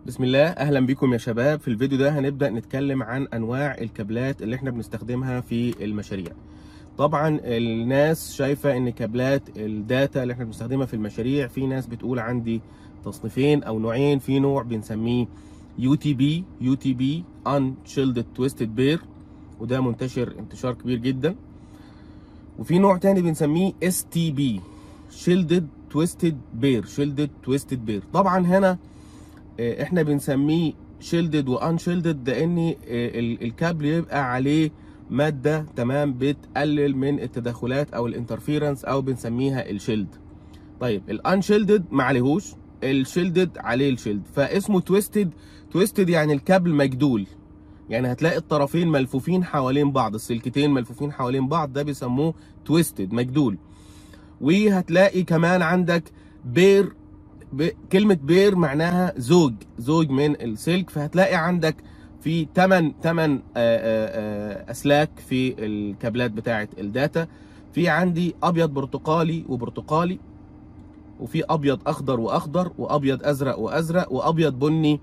بسم الله اهلا بكم يا شباب في الفيديو ده هنبدا نتكلم عن انواع الكابلات اللي احنا بنستخدمها في المشاريع طبعا الناس شايفه ان كابلات الداتا اللي احنا بنستخدمها في المشاريع في ناس بتقول عندي تصنيفين او نوعين في نوع بنسميه يو تي بي يو تي بي ان شيلدد تويستد بير وده منتشر انتشار كبير جدا وفي نوع تاني بنسميه اس تي بي شيلدد تويستد بير شيلدد تويستد بير طبعا هنا احنا بنسميه شيلدد وان شيلدد لان الكابل يبقى عليه ماده تمام بتقلل من التدخلات او الانترفيرنس او بنسميها الشيلد طيب الان شيلدد ما عليهوش الشيلدد عليه الشيلد فاسمه تويستد تويستد يعني الكابل مجدول يعني هتلاقي الطرفين ملفوفين حوالين بعض السلكتين ملفوفين حوالين بعض ده بيسموه تويستد مجدول وهتلاقي كمان عندك بير ب... كلمة بير معناها زوج زوج من السلك فهتلاقي عندك في 8 8 اسلاك في الكابلات بتاعة الداتا في عندي ابيض برتقالي وبرتقالي وفي ابيض اخضر واخضر وابيض ازرق وازرق وابيض بني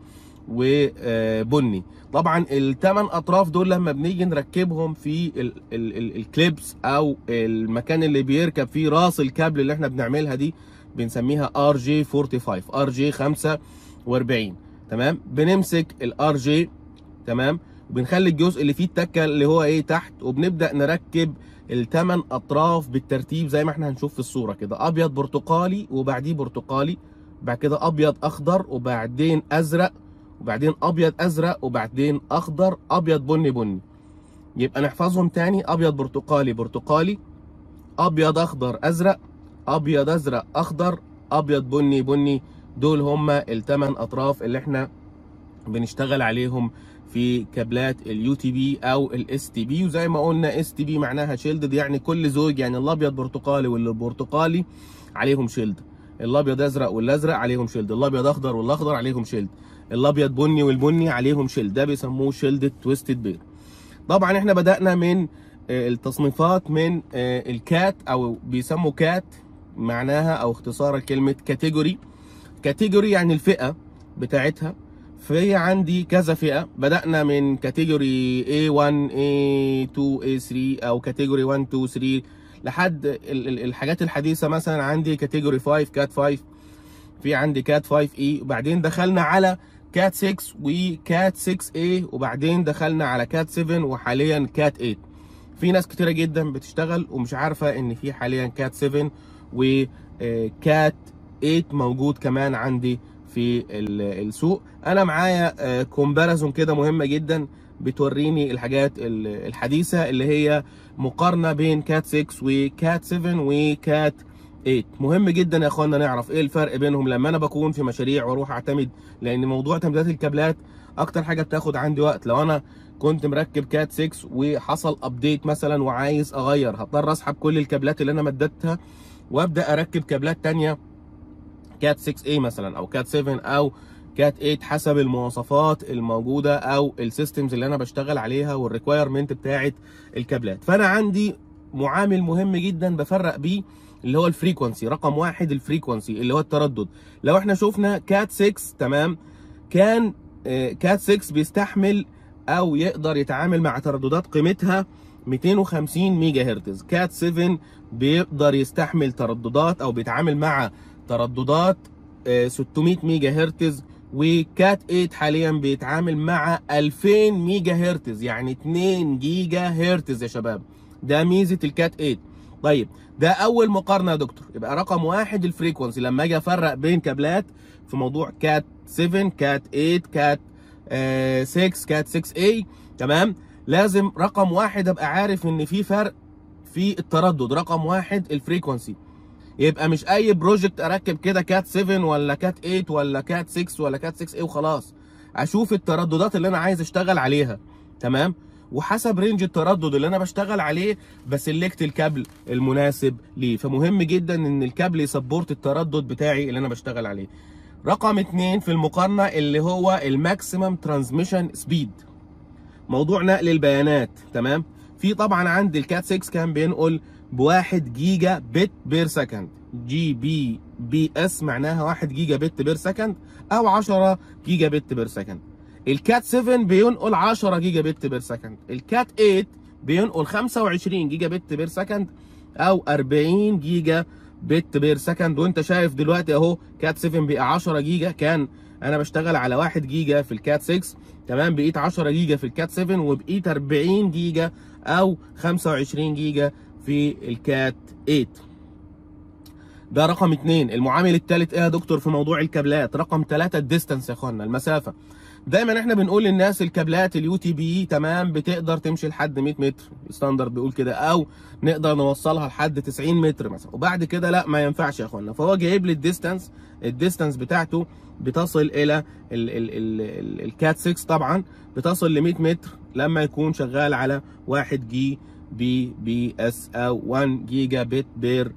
وبني طبعا الثمان اطراف دول لما بنيجي نركبهم في ال ال ال الكليبس او المكان اللي بيركب فيه راس الكابل اللي احنا بنعملها دي بنسميها ار جي 45 ار جي 45 تمام بنمسك الار جي تمام وبنخلي الجزء اللي فيه التكه اللي هو ايه تحت وبنبدا نركب الثمان اطراف بالترتيب زي ما احنا هنشوف في الصوره كده ابيض برتقالي وبعديه برتقالي بعد كده ابيض اخضر وبعدين ازرق وبعدين ابيض ازرق وبعدين اخضر ابيض بني بني يبقى نحفظهم تاني ابيض برتقالي برتقالي ابيض اخضر ازرق ابيض ازرق اخضر ابيض بني بني دول هما الثمان اطراف اللي احنا بنشتغل عليهم في كابلات اليو تي بي او الاس تي بي وزي ما قلنا اس تي بي معناها شيلدد يعني كل زوج يعني الابيض برتقالي والبرتقالي عليهم شيلد الابيض ازرق والازرق عليهم شيلد الابيض اخضر والاخضر عليهم شيلد الابيض بني والبني عليهم شيلد ده بيسموه شيلدد تويستد بير طبعا احنا بدانا من التصنيفات من الكات او بيسموا كات معناها او اختصار كلمه كاتيجوري كاتيجوري يعني الفئه بتاعتها فهي عندي كذا فئه بدانا من كاتيجوري A1 A2 A3 او كاتيجوري 1 2 3 لحد الحاجات الحديثه مثلا عندي كاتيجوري 5 كات 5 في عندي كات 5 اي وبعدين دخلنا على كات 6 وكات 6 a وبعدين دخلنا على كات 7 وحاليا كات 8 في ناس كتيره جدا بتشتغل ومش عارفه ان في حاليا كات 7 وكات 8 موجود كمان عندي في السوق انا معايا كومباريزون كده مهمه جدا بتوريني الحاجات الحديثه اللي هي مقارنه بين كات 6 وكات 7 وكات 8 مهم جدا يا اخوانا نعرف ايه الفرق بينهم لما انا بكون في مشاريع واروح اعتمد لان موضوع تمديدات الكابلات اكتر حاجه بتاخد عندي وقت لو انا كنت مركب كات 6 وحصل ابديت مثلا وعايز اغير هضطر اسحب كل الكابلات اللي انا مددتها وابدا اركب كابلات ثانيه كات 6 a مثلا او كات 7 او كات 8 حسب المواصفات الموجوده او السيستمز اللي انا بشتغل عليها والريكوايرمنت بتاعه الكابلات فانا عندي معامل مهم جدا بفرق بيه اللي هو الفريكونسي رقم واحد الفريكونسي اللي هو التردد لو احنا شفنا كات 6 تمام كان كات 6 بيستحمل او يقدر يتعامل مع ترددات قيمتها 250 ميجا هرتز كات 7 بيقدر يستحمل ترددات او بيتعامل مع ترددات 600 ميجا هرتز وكات 8 حاليا بيتعامل مع 2000 ميجا هرتز يعني 2 جيجا هرتز يا شباب ده ميزه الكات 8 طيب ده اول مقارنه يا دكتور يبقى رقم واحد الفريكونسي لما اجي افرق بين كابلات في موضوع كات 7 كات 8 كات 6 كات 6 a تمام لازم رقم واحد ابقى عارف ان في فرق في التردد رقم واحد الفريكونسي يبقى مش اي بروجكت اركب كده كات 7 ولا كات 8 ولا كات 6 ولا كات 6 a وخلاص اشوف الترددات اللي انا عايز اشتغل عليها تمام وحسب رينج التردد اللي انا بشتغل عليه بسلكت الكابل المناسب ليه فمهم جدا ان الكابل يسبورت التردد بتاعي اللي انا بشتغل عليه رقم اتنين في المقارنة اللي هو الماكسيمم ترانسميشن سبيد موضوع نقل البيانات تمام في طبعا عندي الكات 6 كان بينقل بواحد جيجا بت بير سكند جي بي بي اس معناها 1 جيجا بت بير سكند او 10 جيجا بت بير سكند الكات 7 بينقل 10 جيجا بت بير سكند الكات 8 بينقل 25 جيجا بت بير سكند او 40 جيجا بت بير سكند وانت شايف دلوقتي اهو كات 7 بقى 10 جيجا كان انا بشتغل على 1 جيجا في الكات 6 تمام بقيت 10 جيجا في الكات 7 وبقيت 40 جيجا او 25 جيجا في الكات 8 ده رقم اتنين المعامل الثالث ايه يا دكتور في موضوع الكابلات رقم ثلاثة الديستانس يا اخوانا المسافة دايما احنا بنقول للناس الكابلات اليو تي بي تمام بتقدر تمشي لحد 100 متر الستاندرد بيقول كده او نقدر نوصلها لحد 90 متر مثلا وبعد كده لا ما ينفعش يا اخوانا فهو جايب لي الديستانس الديستانس بتاعته بتصل الى ال ال ال ال الكات 6 طبعا بتصل ل 100 متر لما يكون شغال على 1 جي بي بي اس او 1 جيجا بت بير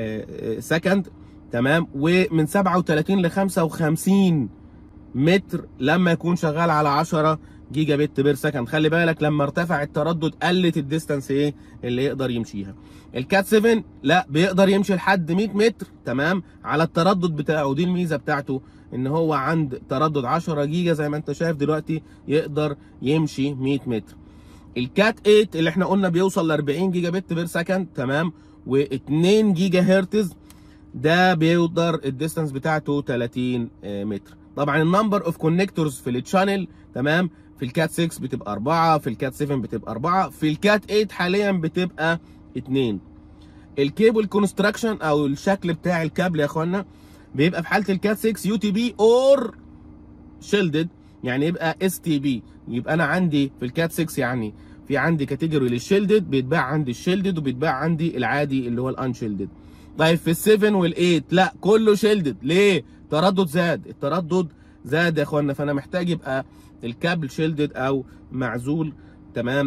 سكند تمام ومن 37 ل 55 متر لما يكون شغال على 10 جيجا بت بير سكند خلي بالك لما ارتفع التردد قلت الديستانس ايه اللي يقدر يمشيها الكات 7 لا بيقدر يمشي لحد 100 متر تمام على التردد بتاعه دي الميزه بتاعته ان هو عند تردد 10 جيجا زي ما انت شايف دلوقتي يقدر يمشي 100 متر الكات 8 اللي احنا قلنا بيوصل ل 40 جيجا بت بير سكند تمام و2 جيجا هرتز ده بيقدر الديستانس بتاعته 30 متر طبعا النمبر اوف كونكتورز في التشانل تمام في الكات 6 بتبقى 4 في الكات 7 بتبقى 4 في الكات 8 حاليا بتبقى 2 الكيبل كونستراكشن او الشكل بتاع الكابل يا اخوانا بيبقى في حاله الكات 6 يو تي بي اور شيلدد يعني يبقى اس تي بي يبقى انا عندي في الكات 6 يعني في عندي كاتيجوري للشيلدد بيتباع عندي الشيلدد وبيتباع عندي العادي اللي هو الانشيلدد طيب في ال7 وال8 لا كله شيلدد ليه تردد زاد التردد زاد يا اخوانا فانا محتاج يبقى الكابل شيلدد او معزول تمام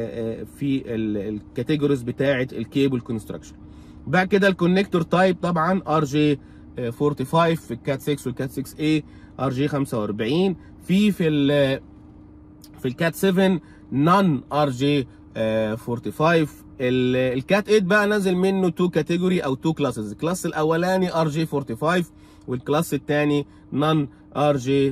في الكاتيجوريز بتاعه الكيبل كونستراكشن بعد كده الكونكتور تايب طبعا ار جي 45 في الكات 6 والكات 6 اي ار جي 45 في في ال في الكات 7 نون ار جي 45 الكات 8 بقى نازل منه تو كاتيجوري او تو كلاسز الكلاس الاولاني ار جي 45 والكلاس الثاني نون ار جي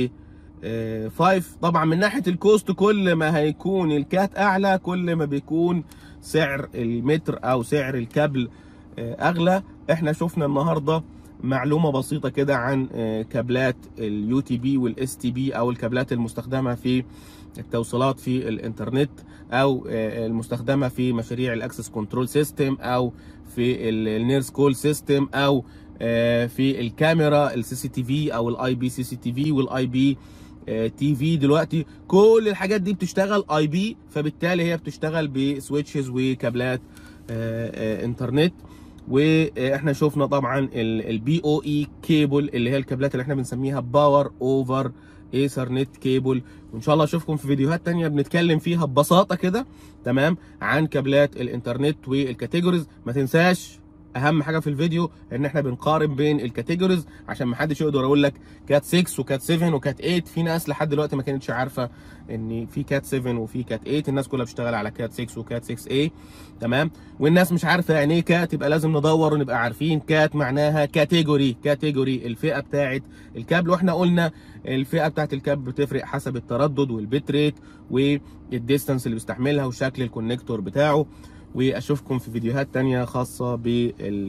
45 طبعا من ناحيه الكوست كل ما هيكون الكات اعلى كل ما بيكون سعر المتر او سعر الكابل اغلى احنا شفنا النهارده معلومه بسيطه كده عن كابلات اليو تي بي والاس تي بي او الكابلات المستخدمه في التوصيلات في الانترنت او المستخدمه في مشاريع الاكسس كنترول سيستم او في النيرس كول سيستم او في الكاميرا السي سي تي في او الاي بي سي سي تي في والاي بي تي في دلوقتي كل الحاجات دي بتشتغل اي بي فبالتالي هي بتشتغل بسويتشز وكابلات انترنت واحنا شفنا طبعا البي او اي كيبل اللي هي الكابلات اللي احنا بنسميها باور اوفر ايثرنت كيبل وان شاء الله اشوفكم في فيديوهات تانية بنتكلم فيها ببساطه كده تمام عن كابلات الانترنت والكاتيجوريز ما تنساش اهم حاجه في الفيديو ان احنا بنقارن بين الكاتيجوريز عشان ما حدش يقدر يقول لك كات 6 وكات 7 وكات 8 في ناس لحد دلوقتي ما كانتش عارفه ان في كات 7 وفي كات 8 الناس كلها بتشتغل على كات 6 وكات 6 a تمام والناس مش عارفه يعني ايه كات يبقى لازم ندور ونبقى عارفين كات معناها كاتيجوري كاتيجوري الفئه بتاعه الكابل واحنا قلنا الفئه بتاعه الكابل بتفرق حسب التردد والبيت ريت والديستانس اللي بيستحملها وشكل الكونكتور بتاعه واشوفكم في فيديوهات تانية خاصة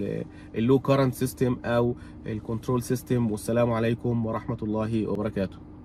باللو كارنت سيستم او الكنترول سيستم والسلام عليكم ورحمة الله وبركاته